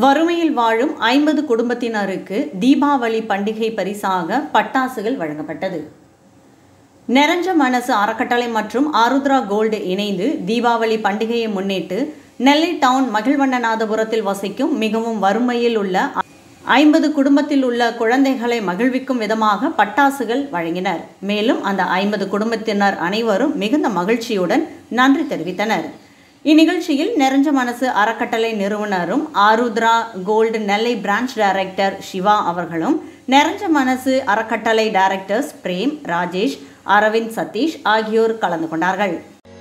வறுமையில் வாழும் ஐம்பது குடும்பத்தினருக்கு தீபாவளி பண்டிகை பரிசாக பட்டாசுகள் வழங்கப்பட்டது நெரஞ்ச மனசு அறக்கட்டளை மற்றும் ஆருத்ரா கோல்டு இணைந்து தீபாவளி பண்டிகையை முன்னிட்டு நெல்லை டவுன் மகிழ்வண்ணநாதபுரத்தில் வசிக்கும் மிகவும் வறுமையில் உள்ள ஐம்பது குடும்பத்தில் உள்ள குழந்தைகளை மகிழ்விக்கும் விதமாக பட்டாசுகள் வழங்கினர் மேலும் அந்த ஐம்பது குடும்பத்தினர் அனைவரும் மிகுந்த மகிழ்ச்சியுடன் நன்றி தெரிவித்தனர் இந்நிகழ்ச்சியில் நெரஞ்ச மனசு அறக்கட்டளை நிறுவனரும் Aarudhra gold Nellai branch director Siva அவர்களும் நெரஞ்ச மனசு அறக்கட்டளை டைரக்டர்ஸ் பிரேம் ராஜேஷ் அரவிந்த் சதீஷ் ஆகியோர் கலந்து கொண்டார்கள்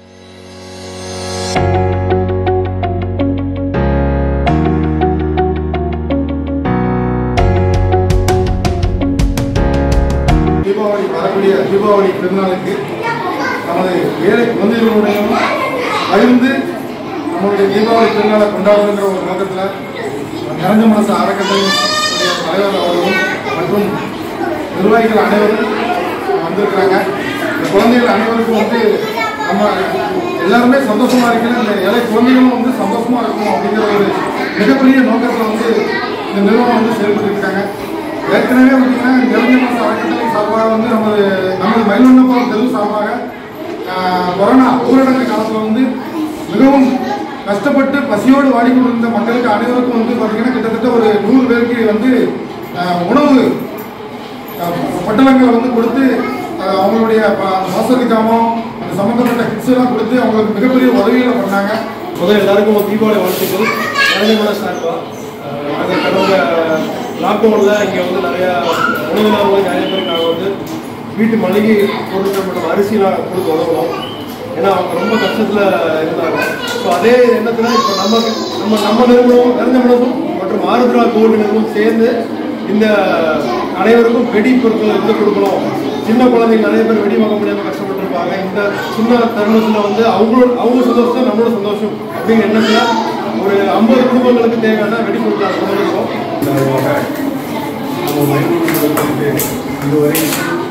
தீபாவளி வரக்கூடிய தீபாவளி திருநாளுக்கு நமது ஏழை குழந்தைகளுடையும் பகிர்ந்து நம்மளுடைய தீபாவளி திருநாளை கொண்டாடுங்கிற ஒரு நோக்கத்தில் நிறைஞ்ச மனசு அறக்கட்டளையின் தலைவர் அவர்களும் மற்றும் நிர்வாகிகள் அனைவரும் வந்திருக்கிறாங்க இந்த குழந்தைகள் அனைவருக்கும் வந்து நம்ம எல்லாருமே சந்தோஷமா இருக்கிற இந்த ஏழை குழந்தைகளும் வந்து சந்தோஷமா இருக்கணும் அப்படிங்கிற ஒரு மிகப்பெரிய நோக்கத்தில் வந்து இந்த நிறுவனம் வந்து செயல்பட்டு இருக்காங்க ஏற்கனவே பார்த்தீங்கன்னா நிறைஞ்ச மாதம் அறக்கட்டளை சார்பாக வந்து நமது நமது மயில்வண்ணபுரம் தெரு சார்பாக ஆஹ், கொரோனா ஊரடங்கு காலத்தில் வந்து மிகவும் கஷ்டப்பட்டு பசியோடு வாடிக்கொண்டிருந்த மக்களுக்கு அனைவருக்கும் வந்து பார்த்தீங்கன்னா கிட்டத்தட்ட ஒரு நூறு பேருக்கு வந்து ஆஹ், உணவு ஆஹ், பொட்டலங்களை வந்து கொடுத்து ஆஹ், அவங்களுடைய ப- மோசடி ஜாமான் அந்த சம்மந்தப்பட்ட கிட்ஸ் எல்லாம் கொடுத்து அவங்களுக்கு மிகப்பெரிய உதவிகளை பண்ணாங்க முதல்ல எல்லாருக்கும் தீபாவளி வாழ்த்துக்கள் இறந்தமான சார்பா நாங்கள் கடந்த லாக்டவுனில் இங்கே வந்து நிறையா உணவினர்கள் நிறைய பேருக்கு நாங்கள் வந்து வீட்டு மளிகை பொருட்கள் மற்றும் அரிசிலாம் கொடுத்து உதவுறோம் ஏன்னா அவங்க ரொம்ப கஷ்டத்தில் இருந்தாங்க ஸோ அதே எண்ணத்தில் இப்போ நம்ம நம்ம நம்ம நிறுவனம் இறந்த மனசும் மற்றும் ஆருத்ரா கோல்டு நிறுவனம் சேர்ந்து இந்த அனைவருக்கும் வெடி பொருட்கள் வந்து கொடுக்கணும் சின்ன குழந்தைங்க நிறைய பேர் வெடி வாங்க முடியாமல் கஷ்டப்பட்டு இருப்பாங்க இந்த சின்ன தருணத்தில் வந்து அவங்களோட அவங்க சந்தோஷம் நம்மளோட சந்தோஷம் அப்படிங்கிற எண்ணத்தில் ஒரு ஐம்பது குடும்பங்களுக்கு தேவையான வெடி பொருட்கள் கொண்டு வந்திருக்கோம் சார்பாக நம்ம மயிலூர்களுக்கு இதுவரை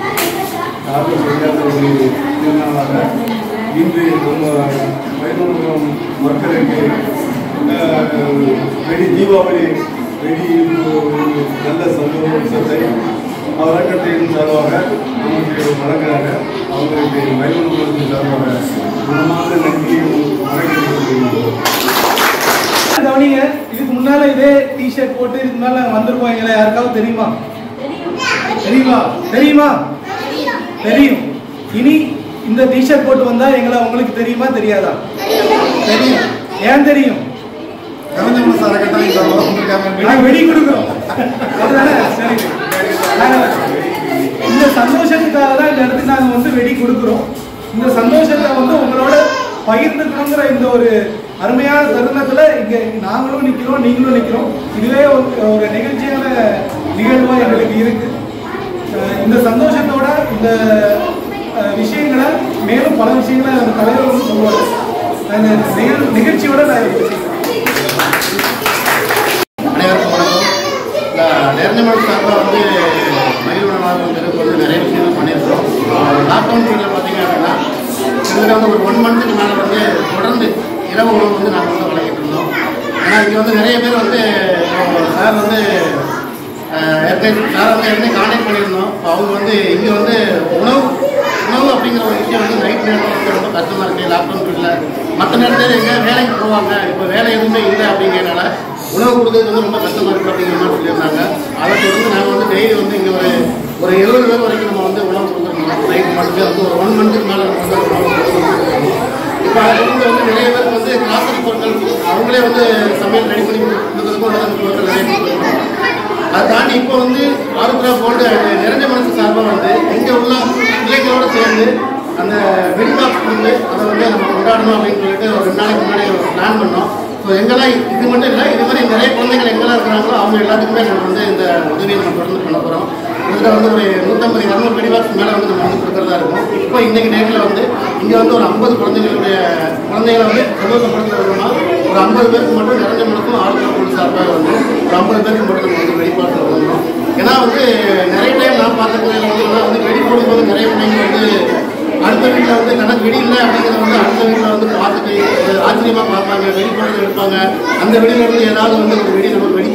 யாரும் செய்யாத ஒரு திருநாளாக இன்று நம்ம மயிலூர் மக்களுக்கு அஹ், வெடி தீபாவளி வெடி ஒரு நல்ல சந்தோஷத்தை அறக்கட்டையின் சார்பாக நமக்கு வழங்குறாங்க அவங்களுக்கு மயிலூர்களுக்கு சார்பாக குணமான நன்றியும் வழங்கி கவனிங்க இதுக்கு முன்னால இதே டிஷர்ட் போட்டு இதுக்கு மேல வந்திருப்போம் எங்களை யாருக்காவது தெரியுமா தெரியுமா தெரியுமா தெரியும் இனி இந்த டிஷர்ட் போட்டு வந்தா எங்களை உங்களுக்கு தெரியுமா தெரியாதா தெரியும் ஏன் தெரியும் நிறைஞ்ச மனசு அறக்கட்டளை சார்பாக வந்திருக்காங்க நாங்க வெடி கொடுக்குறோம் அதுதானே சரி நாங்க இந்த சந்தோஷத்துக்காக தான் இந்த இடத்துக்கு நாங்க வந்து வெடி கொடுக்குறோம் இந்த சந்தோஷத்தை வந்து உங்களோட பகிர்ந்துக்கணுங்கிற இந்த ஒரு அருமையான தருணத்துல இங்க நாங்களும் நிக்கிறோம் நீங்களும் நிக்கிறோம் இதுவே ஒரு ஒரு நிகழ்ச்சியான நிகழ்வா எங்களுக்கு இருக்கு அஹ் இந்த சந்தோஷத்தோட இந்த அஹ், விஷயங்களை மேலும் பல விஷயங்களை நம்ம தலைவர் வந்து சொல்லுவார் அந்த நிகழ் நிகழ்ச்சியோட நான் இதை பேசிக்கிறேன். அனைவருக்கும் வணக்கம் இந்த நேர்ந்தமலை சார்பாக வந்து மகிழ்வனமாக தெருக்கு வந்து நிறைய விஷயங்கள் பண்ணியிருக்கிறோம் லாக்டவுன் பீரியடில் பார்த்தீங்க அப்படின்னா கிட்டத்தட்ட வந்து ஒரு ஒன் மந்த்துக்கு மேலே வந்து தொடர்ந்து இரவு உணவு வந்து நாங்கள் வந்து வழங்கிட்டு இருந்தோம் ஏன்னா இங்கே வந்து நிறைய பேர் வந்து சார் வந்து அஹ், ஏற்கனவே சார் வந்து ஏற்கனவே கான்டாக்ட் பண்ணியிருந்தோம் இப்போ அவங்க வந்து இங்கே வந்து உணவு உணவு அப்படிங்கிற ஒரு விஷயம் வந்து நைட் நேரத்தில் வந்து ரொம்ப கஷ்டமாக இருக்குது லாக்டவுன் பீரியடில் மற்ற நேரத்தில் எங்கே வேலைக்கு போவாங்க இப்போ வேலை எதுவுமே இல்லை அப்படிங்கிறனால உணவு கொடுக்கறது வந்து ரொம்ப கஷ்டமாக இருக்குது அப்படிங்கிற மாதிரி சொல்லியிருந்தாங்க அதை தொடர்ந்து நாங்கள் வந்து டெய்லி வந்து இங்கே ஒரு ஒரு எழுபது பேர் வரைக்கும் நம்ம வந்து உணவு கொடுக்குறோம் நைட் மட்டுமே வந்து ஒரு ஒன் மந்த்துக்கு மேலே நம்ம வந்து உணவு கொடுக்குறோம் இப்போ அது வந்து வந்து நிறைய பேருக்கு வந்து கிராசரி பொருட்கள் அவங்களே வந்து சமையல் ரெடி பண்ணி கொடுக்கறதுக்கு ஒரு அளவுக்கு பொருட்கள் நிறைய கொடுக்குறோம் அதை தாண்டி இப்போ வந்து ஆருத்ரா போல்டு நிறைஞ்ச மனசு சார்பாக வந்து இங்கே உள்ள பிள்ளைகளோட சேர்ந்து அந்த வெடிபாக்ஸ் கொடுத்து அதை வந்து நம்ம கொண்டாடணும் அப்படின்னு சொல்லிட்டு ஒரு ரெண்டு நாளைக்கு முன்னாடி ஒரு பிளான் பண்ணோம் ஸோ எங்கெல்லாம் இது மட்டும் இல்லை இது மாதிரி நிறைய குழந்தைகள் எங்கெல்லாம் இருக்கிறாங்களோ அவங்க எல்லாத்துக்குமே நம்ம வந்து இந்த உதவியை நம்ம தொடர்ந்து பண்ண போகிறோம் இதில் வந்து ஒரு நூற்றம்பது இரநூறு வெடிபாக்ஸ் மேலே வந்து நம்ம வந்து கொடுக்குறதா இருக்கும் இப்போ இன்னைக்கு டேட்டில் வந்து இங்கே வந்து ஒரு ஐம்பது குழந்தைகளுடைய குழந்தைகளை வந்து சந்தோஷப்படுத்துறது விதமாக ஒரு ஐம்பது பேருக்கு மட்டும் நிறைஞ்ச மனசும் ஆளுநர் போலீஸ் சார்பாக வந்து ஒரு ஐம்பது பேருக்கு மட்டும் நம்ம வந்து வெளிப்பாடு வந்தோம் ஏன்னா வந்து நிறைய டைம் நான் பார்த்துக்கிறதுல வந்து நான் வந்து வெடி போடும்போது நிறைய பிள்ளைங்க வந்து அடுத்த வீட்டில் வந்து கணக்கு வெடி இல்லை அப்படிங்கிறத வந்து அடுத்த வீட்டில் வந்து பார்த்துட்டு ஒரு ஆச்சரியமாக பார்ப்பாங்க வெடி போடுறது எடுப்பாங்க அந்த வெடியில இருந்து ஏதாவது வந்து ஒரு வெடி நமக்கு வெடி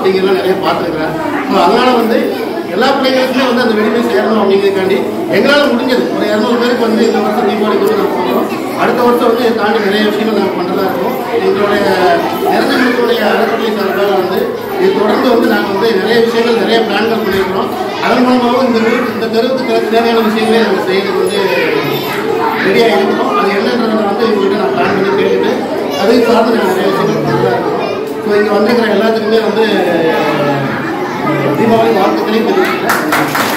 அப்படிங்கிறத நிறைய பார்த்துருக்குறேன் ஸோ அதனால வந்து எல்லா பிள்ளைங்களுக்குமே வந்து அந்த வெளியே சேரணும் அப்படிங்கிறதுக்காண்டி எங்களால் முடிஞ்சது ஒரு இரநூறு பேருக்கு வந்து இந்த வருஷம் தீபாவளிக்கு வந்து நாங்கள் பண்ணுறோம் அடுத்த வருஷம் வந்து இதை தாண்டி நிறைய விஷயங்கள் நாங்கள் பண்ணுறதா இருக்கும் எங்களுடைய நிறந்தங்களுடைய அறக்கட்டளை சார்பாக வந்து இது தொடர்ந்து வந்து நாங்கள் வந்து நிறைய விஷயங்கள் நிறைய பிளான்கள் பண்ணியிருக்கிறோம் அதன் மூலமாகவும் இந்த ஊருக்கு இந்த தெருவுக்கு தே- தேவையான விஷயங்களே நாங்கள் செய்யறதுக்கு வந்து ரெடியாக இருக்கோம் அது என்னன்றதை வந்து இவங்ககிட்ட நான் பிளான் பண்ணி கேட்டுட்டு அதை சார்ந்து நாங்கள் நிறைய விஷயங்கள் பண்ணுறதா இருக்கோம் ஸோ இங்கே வந்திருக்கிற எல்லாத்துக்குமே வந்து தீபாவளி வாழ்த்துக்களையும் தெரிவிச்சுக்கிறேன்